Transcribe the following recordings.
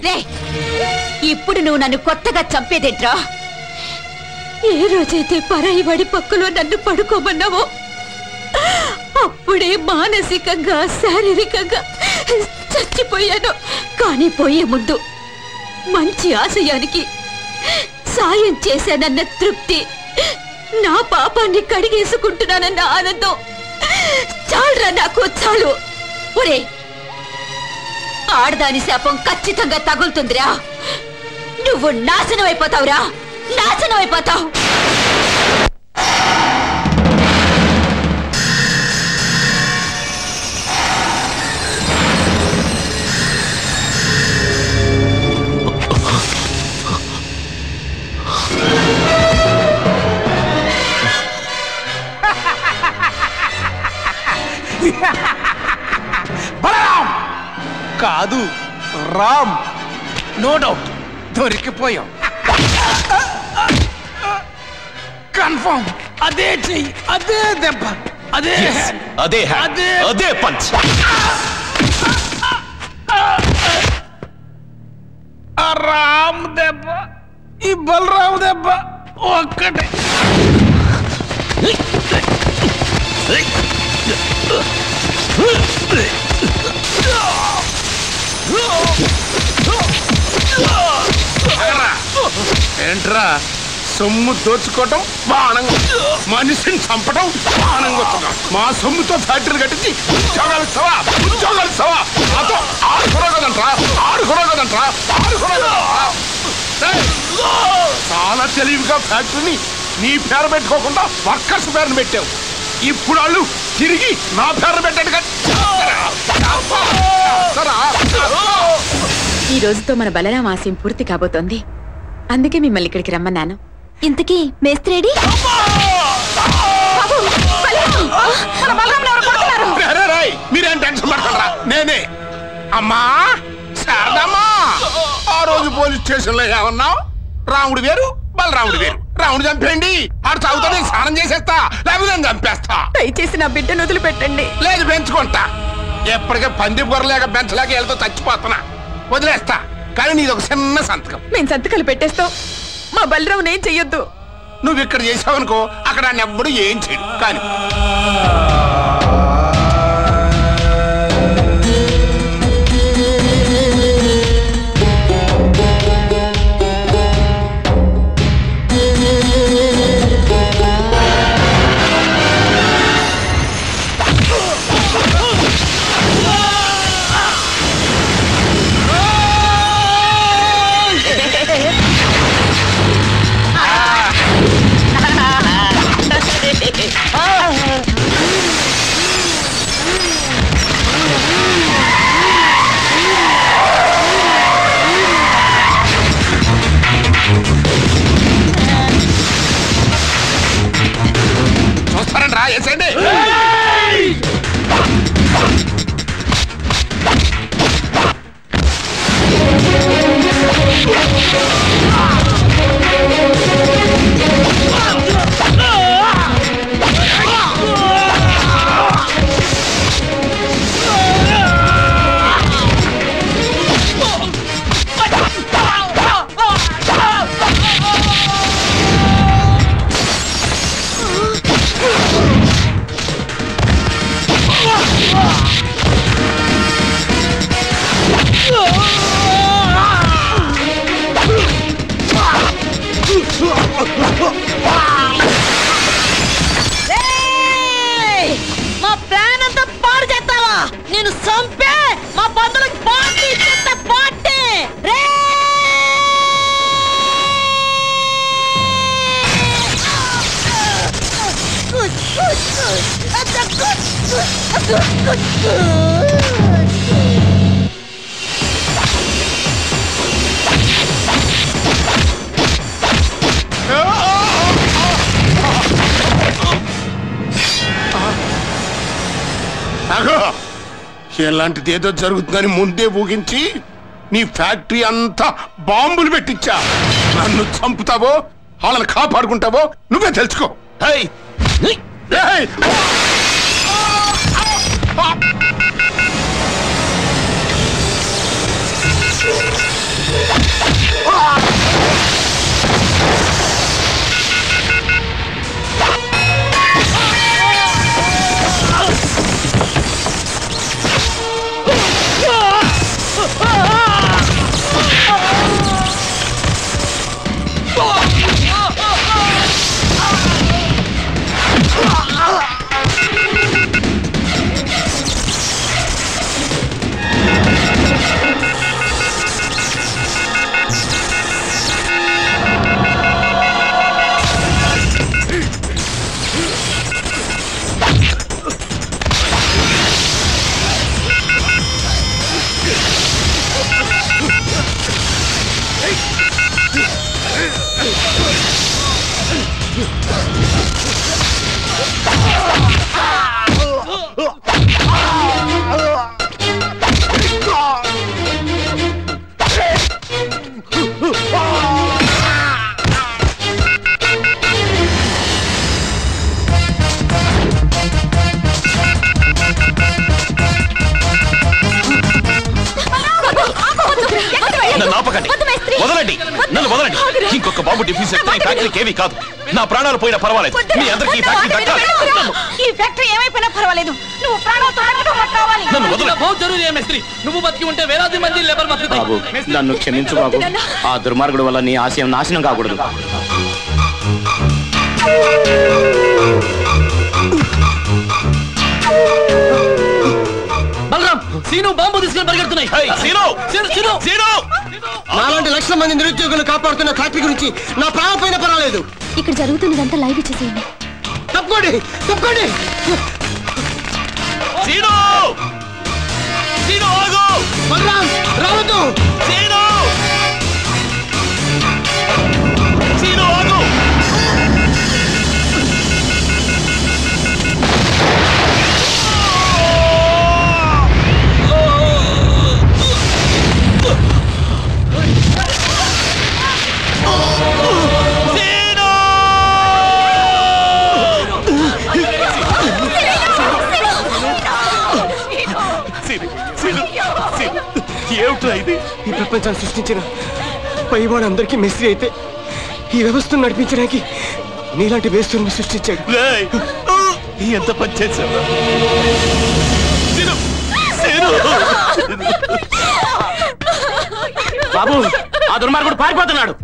రే ఇప్పుడు నువ్వు నన్ను కొత్తగా చంపేదేంట్రా ఏ రోజైతే పరాయి వాడి పక్కలో నన్ను పడుకోమన్నావో అప్పుడే మానసికంగా శారీరకంగా చచ్చిపోయాను కానీ పోయే ముందు మంచి ఆశయానికి సాయం చేశానన్న తృప్తి నా పాపాన్ని కడిగేసుకుంటున్నానన్న ఆనందం చాలరా నాకు చాలు ఒరే ఆడదాని శాపం ఖచ్చితంగా తగులుతుందిరా నువ్వు నాశనం అయిపోతావురా నాశనం అయిపోతావు బలరాం కాదు రామ్ నో డౌట్ దొరికిపోయాం కన్ఫర్మ్ అదే చెయ్యి అదే దెబ్బ అదే hand. అదే hand. అదే అదే పంచ్ ఆ రామ్ దెబ్బ ఈ బలరాం దెబ్బ ఒక్కటే ఏంట్రా సొమ్ము దోచుకోవటం బాణం మనిషిని చంపటం బాణం కొట్టడం మా సొమ్ముతో ఫ్యాక్టరీ కట్టించి ఉద్యోగాలు ఇస్తావా ఉద్యోగాలు ఇస్తావా నాతో ఆడుకోరా కదంట్రా ఆడుకోరా కదంట్రా ఆడుకోరా కదంట్రా ఏయ్! చాలా తెలివిగా ఫ్యాక్టరీని నీ పేరు పెట్టుకోకుండా వర్కర్స్ పేరును పెట్టావు ఇప్పుడు వాళ్ళు తిరిగి నా పేరు పెట్టాడు ఈ రోజుతో మన బలరాం ఆశయం పూర్తి కాబోతోంది అందుకే మిమ్మల్ని ఇక్కడికి రమ్మన్నాను ఇంతకీ మేస్త్రేడి మీరేం టెన్షన్ పడకండి నేనే అమ్మా శారదమ్మా ఆ రోజు పోలీస్ స్టేషన్ లో ఏమన్నావు రాముడు వేరు బలరాముడు వేరు రాముడు చంపేయండి ఆడు చదువుతా నేను స్నానం చేసేస్తా లేకపోతే నేను చంపేస్తా దయచేసి నా బిడ్డను వదిలిపెట్టండి లేదు పెంచుకుంటా ఎప్పటికే పంది బొరలేక పెంచలేక వెళ్తూ చచ్చిపోతున్నా వదిలేస్తా కానీ నీది ఒక చిన్న సంతకం మేము సంతకాలు పెట్టేస్తాం మా బలరాం ఏం చెయ్యొద్దు నువ్వు ఇక్కడ చేసావనుకో అక్కడ ఆయన ఎవ్వడు ఏం చేయడు కానీ చూస్తారండి రా వేసేయండి మా ప్లాన్ అంతా పాడు చేస్తావా నేను చంపే మా బంధువులకు పార్టీ ఇచ్చేస్తా పార్టీ రే అగో ఎలాంటిది ఏదో జరుగుతుందని ముందే ఊహించి నీ ఫ్యాక్టరీ అంతా బాంబులు పెట్టించా నన్ను చంపుతావో వాళ్ళని కాపాడుకుంటావో నువ్వే తెలుసుకో ఏయ్! ఏయ్! నన్ను ఆపకండి వదలండి నన్ను వదలండి ఇంకొక బాబు డిఫీస్ ఈ ఫ్యాక్టరీకి ఏమీ కాదు నా ప్రాణాలు పోయినా పర్వాలేదు మీ అందరికీ ఈ ఫ్యాక్టరీ దక్కాలి ఈ ఫ్యాక్టరీ ఏమైపోయినా పర్వాలేదు నువ్వు ప్రాణాలతో నాకు మాకు కావాలి నన్ను వదలండి बहुत जरूरी है मिस्त्री నువ్వు బతికి ఉంటే వేలాది మంది లేబర్ బతుకుతాయి బాబు నన్ను క్షమించు బాబు ఆ దుర్మార్గుడు వల్ల నీ ఆశయం నాశనం కాకూడదు బలరాం సీను బాంబు తీసుకుని పరిగెడుతున్నాయి హై, సీను! సీను సీను సీను! నాలాంటి లక్షల మంది నిరుద్యోగులు కాపాడుతున్న ఫ్యాక్టరీ గురించి నా ప్రాణం పైన పర్వాలేదు ఇక్కడ జరుగుతున్నదంతా లైవ్ ఇచ్చేసేయండి తప్పుకోండి తప్పుకోండి సీను! సీను, ఆగు! బలరాం రావద్దు సీను! సీను, ఆగు! సీను! సీను, సీను, సీను. ఏమిట్రా ఇది ఈ ప్రపంచాన్ని సృష్టించిన పైవాడు అందరికీ మెస్రీ అయితే ఈ వ్యవస్థను నడిపించడానికి నీలాంటి వేస్తుని సృష్టించాడు రేయ్! ఎంత పని చేశావు సీను! సీను! బాబు ఆ దుర్మార్గుడు పారిపోతున్నాడు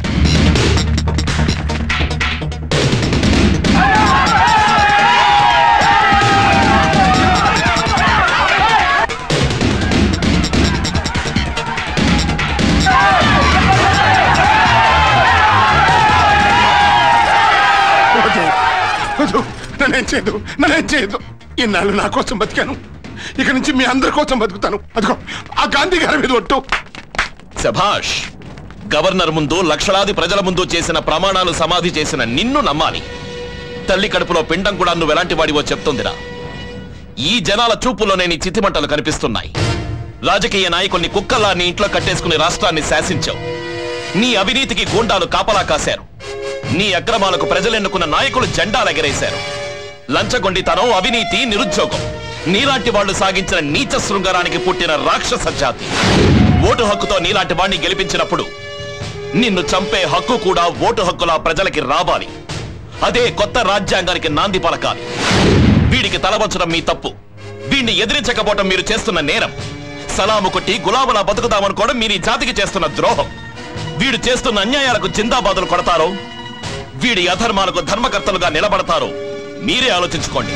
వద్దు వద్దు నన్నేం చేయదు నన్నేం చేయదు ఇన్నాళ్ళు నా కోసం బతికాను ఇక నుంచి మీ అందరి కోసం బతుకుతాను అదిగో ఆ గాంధీ గారి మీద ఒట్టు శభాష్ గవర్నర్ ముందు లక్షలాది ప్రజల ముందు చేసిన ప్రమాణాలు సమాధి చేసిన నిన్ను నమ్మాలి తల్లి కడుపులో పిండం కూడా నువ్వు ఎలాంటి వాడివో చెప్తుందిరా ఈ జనాల చూపులోనే నీ చితిమంటలు కనిపిస్తున్నాయి రాజకీయ నాయకుల్ని కుక్కల్లా నీ ఇంట్లో కట్టేసుకుని రాష్ట్రాన్ని శాసించావు నీ అవినీతికి గూండాలు కాపలా కాశారు నీ అక్రమాలకు ప్రజలెన్నుకున్న నాయకులు జెండాలు ఎగరేశారు లంచగొండితనం అవినీతి నిరుద్యోగం నీలాంటి వాళ్ళు సాగించిన నీచ శృంగారానికి పుట్టిన రాక్షస జాతి ఓటు హక్కుతో నీలాంటి వాణ్ణి గెలిపించినప్పుడు నిన్ను చంపే హక్కు కూడా ఓటు హక్కులా ప్రజలకి రావాలి అదే కొత్త రాజ్యాంగానికి నాంది పలకాలి వీడికి తలవంచడం మీ తప్పు వీడిని ఎదిరించకపోవటం మీరు చేస్తున్న నేరం సలాము కొట్టి గులాబులా బతుకుదామనుకోవడం మీరు ఈ జాతికి చేస్తున్న ద్రోహం వీడు చేస్తున్న అన్యాయాలకు జిందాబాదులు కొడతారో వీడి అధర్మాలకు ధర్మకర్తలుగా నిలబడతారో మీరే ఆలోచించుకోండి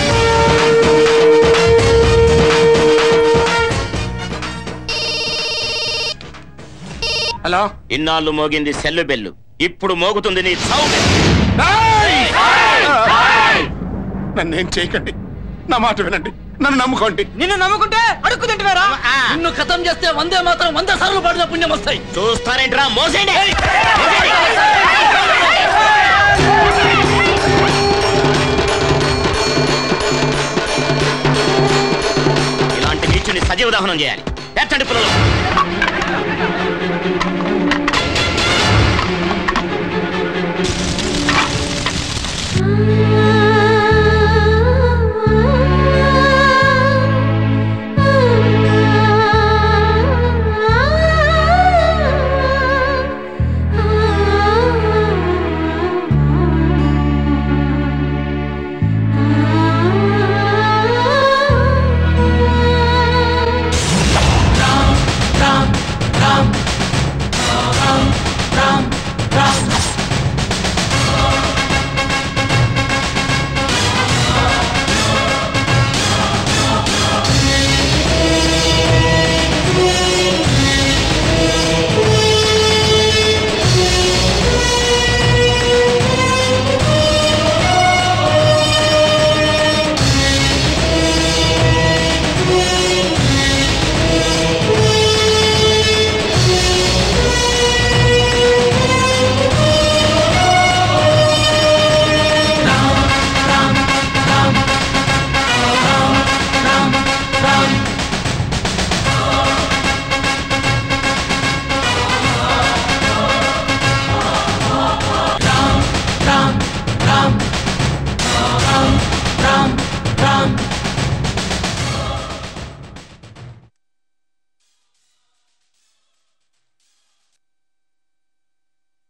హలో ఇన్నాళ్ళు మోగింది సెల్లు బెల్లు ఇప్పుడు మోగుతుంది నీ చావు బెల్లు. నన్నేం చేయకండి నా మాట వినండి నన్ను నమ్ముకోండి నిన్ను నమ్ముకుంటే అడుక్కు తింటున్నారా నిన్ను ఖతం చేస్తే వందే మాత్రం వంద సార్లు పడిన పుణ్యం వస్తాయి చూస్తారేంట్రా మోసేయండి ఇలాంటి నీచుని సజీవ దహనం చేయాలి ఎత్తడి పుల్లలు